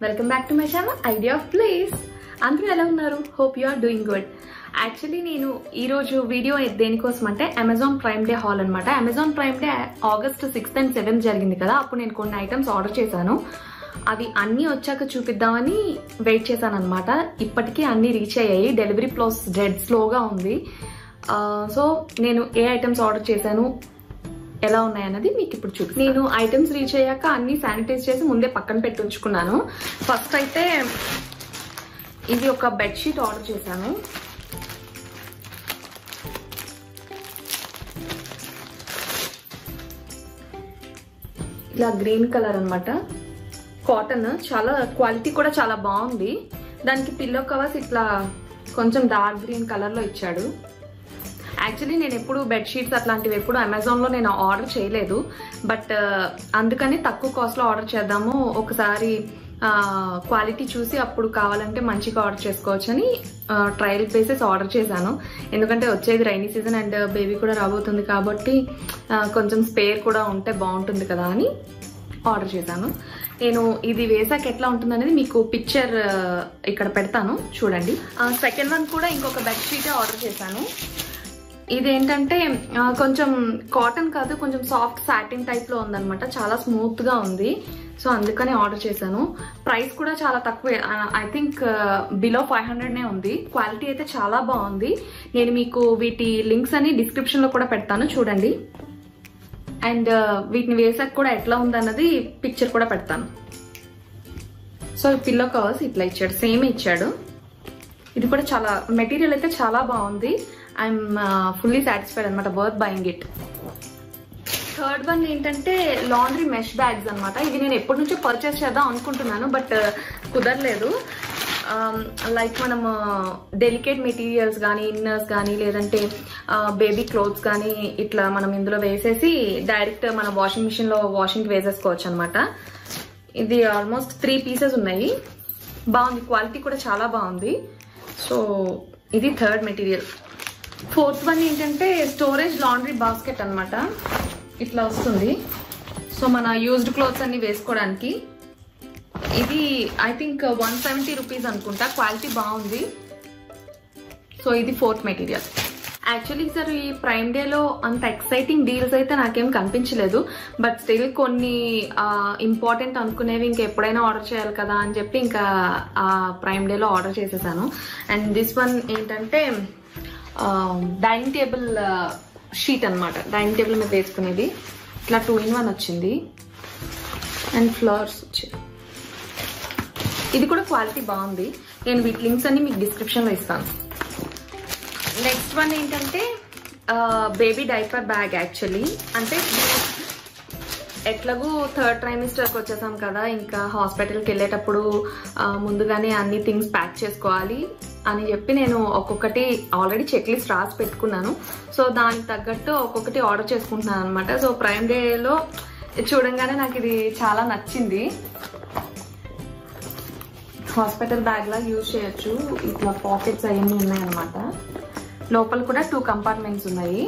welcome back to my channel idea of place అందరూ ఎలా ఉన్నారు hope you are doing good actually నేను ఈ రోజు వీడియో దేనికోసం అంటే అమెజాన్ ప్రైమ్ డే హాల్ అనమాట Amazon prime day August sixth and seventh జరిగింది కదా అప్పుడు నేను కొన్ని ఐటమ్స్ ఆర్డర్ చేశాను అవి అన్నీ వచ్చాక చూపిద్దామని వెయిట్ చేశాను అనమాట ఇప్పటికీ అన్నీ రీచ్ అయ్యాయి డెలివరీ ప్లాస్ డెడ్ స్లోగా ఉంది సో నేను ఏ ఐటమ్స్ ఆర్డర్ చేశాను ఎలా ఉన్నాయన్నది మీకు ఇప్పుడు చూపి నేను ఐటమ్స్ రీచ్ అయ్యాక అన్ని శానిటైజ్ చేసి ముందే పక్కన పెట్టి ఉంచుకున్నాను ఫస్ట్ అయితే ఇది ఒక బెడ్షీట్ ఆర్డర్ చేశాను ఇలా గ్రీన్ కలర్ అన్నమాట కాటన్ చాలా క్వాలిటీ కూడా చాలా బాగుంది దానికి పిల్లో కవర్స్ ఇట్లా కొంచెం డార్క్ గ్రీన్ కలర్లో ఇచ్చాడు యాక్చువల్లీ నేను ఎప్పుడు బెడ్షీట్స్ అట్లాంటివి ఎప్పుడు అమెజాన్లో నేను ఆర్డర్ చేయలేదు బట్ అందుకని తక్కువ కాస్ట్లో ఆర్డర్ చేద్దాము ఒకసారి క్వాలిటీ చూసి అప్పుడు కావాలంటే మంచిగా ఆర్డర్ చేసుకోవచ్చు అని ట్రయల్ బేసెస్ ఆర్డర్ చేశాను ఎందుకంటే వచ్చేది రైనీ సీజన్ అండ్ బేబీ కూడా రాబోతుంది కాబట్టి ఆ, కొంచెం స్పేర్ కూడా ఉంటే బాగుంటుంది కదా అని ఆర్డర్ చేశాను నేను ఇది వేసాక ఎట్లా ఉంటుంది అనేది మీకు పిక్చర్ ఇక్కడ పెడతాను చూడండి సెకండ్ వన్ కూడా ఇంకొక బెడ్షీటే ఆర్డర్ చేశాను ఇదేంటంటే ఆ, కొంచెం కాటన్ కాదు కొంచెం సాఫ్ట్ సాటిన్ టైప్ లో ఉందన్నమాట చాలా స్మూత్ గా ఉంది సో అందుకని ఆర్డర్ చేశాను ప్రైస్ కూడా చాలా తక్కువే ఐ థింక్ బిలో ఫైవ్ హండ్రెడ్నే ఉంది క్వాలిటీ అయితే చాలా బాగుంది నేను మీకు వీటి లింక్స్ అని డిస్క్రిప్షన్ లో కూడా పెడతాను చూడండి అండ్ వీటిని వేసాక కూడా ఎట్లా ఉందన్నది పిక్చర్ కూడా పెడతాను సో ఈ పిల్లో కవర్స్ ఇట్లా ఇచ్చాడు సేమ్ ఇచ్చాడు ఇది కూడా చాలా మెటీరియల్ అయితే చాలా బాగుంది ఐఎమ్ ఫుల్లీ సాటిస్ఫైడ్ అనమాట worth buying it third one ఏంటంటే లాండ్రీ మెష్ బ్యాగ్స్ అన్నమాట ఇది నేను ఎప్పటి నుంచో పర్చేస్ చేద్దాం అనుకుంటున్నాను బట్ కుదరలేదు లైక్ మనం డెలికేట్ మెటీరియల్స్ కానీ ఇన్నర్స్ కానీ లేదంటే బేబీ క్లోత్స్ కానీ ఇట్లా మనం ఇందులో వేసేసి డైరెక్ట్ మన వాషింగ్ మిషన్ లో వాషింగ్ వేసేసుకోవచ్చు అనమాట ఇది ఆల్మోస్ట్ త్రీ పీసెస్ ఉన్నాయి బాగుంది క్వాలిటీ కూడా చాలా బాగుంది సో ఇది థర్డ్ మెటీరియల్ ఫోర్త్ వన్ ఏంటంటే స్టోరేజ్ లాండ్రీ బాస్కెట్ అన్నమాట ఇట్లా వస్తుంది సో మన యూజ్డ్ క్లోత్స్ అన్ని వేసుకోవడానికి ఇది I think one seventy rupees అనుకుంటా క్వాలిటీ బాగుంది సో ఇది ఫోర్త్ మెటీరియల్ యాక్చువల్లీ సార్ ఈ ప్రైమ్ డేలో అంత ఎక్సైటింగ్ డీల్స్ అయితే నాకేం కనిపించలేదు బట్ స్టిల్ కొన్ని ఇంపార్టెంట్ అనుకునేవి ఇంకా ఎప్పుడైనా ఆర్డర్ చేయాలి కదా అని చెప్పి ఇంకా ఆ ప్రైమ్ డేలో ఆర్డర్ చేసేసాను అండ్ దిస్ వన్ ఏంటంటే డైనింగ్ టేబుల్ షీట్ అన్నమాట డైనింగ్ టేబుల్ మీద వేసుకునేది ఇట్లా టూ ఇన్ వన్ వచ్చింది అండ్ ఫ్లవర్స్ వచ్చాయి ఇది కూడా క్వాలిటీ బాగుంది నేను వీటి లింక్స్ అన్ని మీకు డిస్క్రిప్షన్లో ఇస్తాను నెక్స్ట్ వన్ ఏంటంటే బేబీ డైపర్ బ్యాగ్ యాక్చువల్లీ అంటే ఎట్లాగూ థర్డ్ ట్రైమిస్టర్కి వచ్చేసాం కదా ఇంకా హాస్పిటల్కి వెళ్ళేటప్పుడు ఆ, ముందుగానే అన్ని థింగ్స్ ప్యాక్ చేసుకోవాలి అని చెప్పి నేను ఒక్కొక్కటి ఆల్రెడీ చెక్ లిస్ట్ రాసి పెట్టుకున్నాను సో దానికి తగ్గట్టు ఒక్కొక్కటి ఆర్డర్ చేసుకుంటున్నాను అనమాట సో ప్రైమ్ డేలో చూడంగానే నాకు ఇది చాలా నచ్చింది హాస్పిటల్ బ్యాగ్ లా యూజ్ చేయొచ్చు ఇట్లా పాకెట్స్ అవన్నీ ఉన్నాయన్నమాట లోపల కూడా టూ కంపార్ట్మెంట్స్ ఉన్నాయి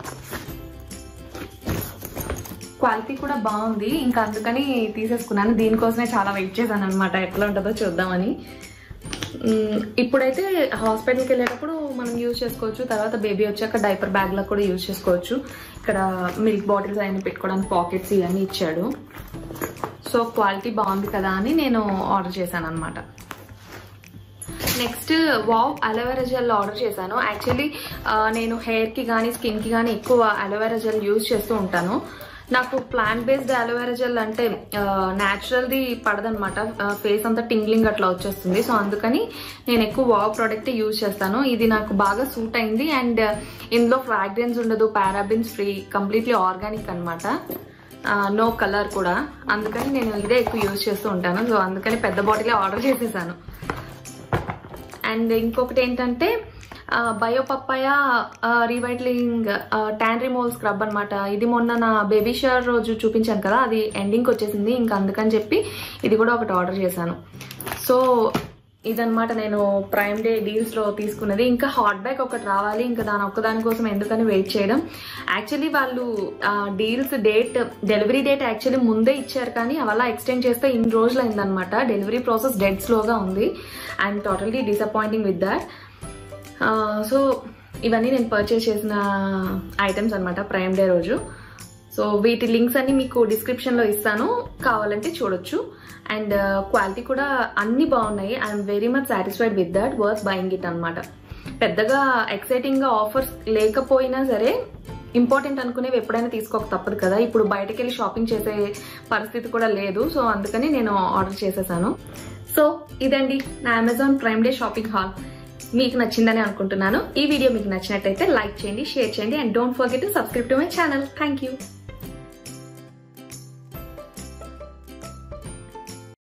క్వాలిటీ కూడా బాగుంది ఇంకా అందుకని తీసేసుకున్నాను దీనికోసమే చాలా వెయిట్ చేశాను అనమాట ఎట్లా ఉంటుందో చూద్దామని మ్, ఇప్పుడైతే హాస్పిటల్కి వెళ్ళేటప్పుడు మనం యూజ్ చేసుకోవచ్చు తర్వాత బేబీ వచ్చాక డైపర్ బ్యాగ్ లా కూడా యూజ్ చేసుకోవచ్చు ఇక్కడ మిల్క్ బాటిల్స్ అవన్నీ పెట్టుకోవడానికి పాకెట్స్ ఇవన్నీ ఇచ్చాడు సో క్వాలిటీ బాగుంది కదా అని నేను ఆర్డర్ చేశాను అనమాట next wow aloe vera gel order చేశాను యాక్చువల్లీ నేను హెయిర్ కి కానీ స్కిన్ కి కానీ ఎక్కువ అలోవెరా జెల్ యూజ్ చేస్తూ ఉంటాను నాకు ప్లాంట్ బేస్డ్ అలోవెరా జెల్ అంటే న్యాచురల్ది పడదనమాట ఫేస్ అంతా టింగ్లింగ్ అట్లా వచ్చేస్తుంది సో అందుకని నేను ఎక్కువ వావ్ ప్రోడక్ట్ యూజ్ చేస్తాను ఇది నాకు బాగా సూట్ అయింది అండ్ ఇందులో ఫ్రాగ్రెన్స్ ఉండదు పారాబిన్స్ ఫ్రీ కంప్లీట్లీ ఆర్గానిక్ అనమాట నో కలర్ కూడా అందుకని నేను ఇదే ఎక్కువ యూజ్ చేస్తూ ఉంటాను సో అందుకని పెద్ద బాటిలే ఆర్డర్ చేసేసాను అండ్ ఇంకొకటి ఏంటంటే bio papaya revitalizing tan removal scrub అనమాట ఇది మొన్న నా బేబీ షవర్ రోజు చూపించాను కదా అది ఎండింగ్కి వచ్చేసింది ఇంకా అందుకని చెప్పి ఇది కూడా ఒకటి ఆర్డర్ చేశాను సో ఇదనమాట నేను ప్రైమ్ డే డీల్స్ లో తీసుకున్నది ఇంకా హాట్ బ్యాగ్ ఒకటి రావాలి ఇంకా దాని ఒక్కదాని కోసం ఎందుకని వెయిట్ చేయడం యాక్చువల్లీ వాళ్ళు deals date delivery date actually ముందే ఇచ్చారు కానీ అలా ఎక్స్టెండ్ చేస్తే ఇన్ని రోజులు అయిందనమాట డెలివరీ ప్రాసెస్ డెడ్ స్లోగా ఉంది and totally disappointing with that so ఇవన్నీ నేను పర్చేస్ చేసిన ఐటమ్స్ అనమాట ప్రైమ్ డే రోజు సో వీటి లింక్స్ అన్ని మీకు డిస్క్రిప్షన్లో ఇస్తాను కావాలంటే చూడొచ్చు అండ్ క్వాలిటీ కూడా అన్ని బాగున్నాయి I'm very much satisfied with that worth buying it అనమాట పెద్దగా ఎక్సైటింగ్గా ఆఫర్స్ లేకపోయినా సరే ఇంపార్టెంట్ అనుకునేవి ఎప్పుడైనా తీసుకోక తప్పదు కదా ఇప్పుడు బయటకు వెళ్ళి షాపింగ్ చేసే పరిస్థితి కూడా లేదు సో అందుకని నేను ఆర్డర్ చేసేసాను సో ఇదండి నా Amazon prime day shopping haul మీకు నచ్చిందని అనుకుంటున్నాను ఈ వీడియో మీకు నచ్చినట్టయితే లైక్ చేయండి షేర్ చేయండి and don't forget to subscribe to my channel thank you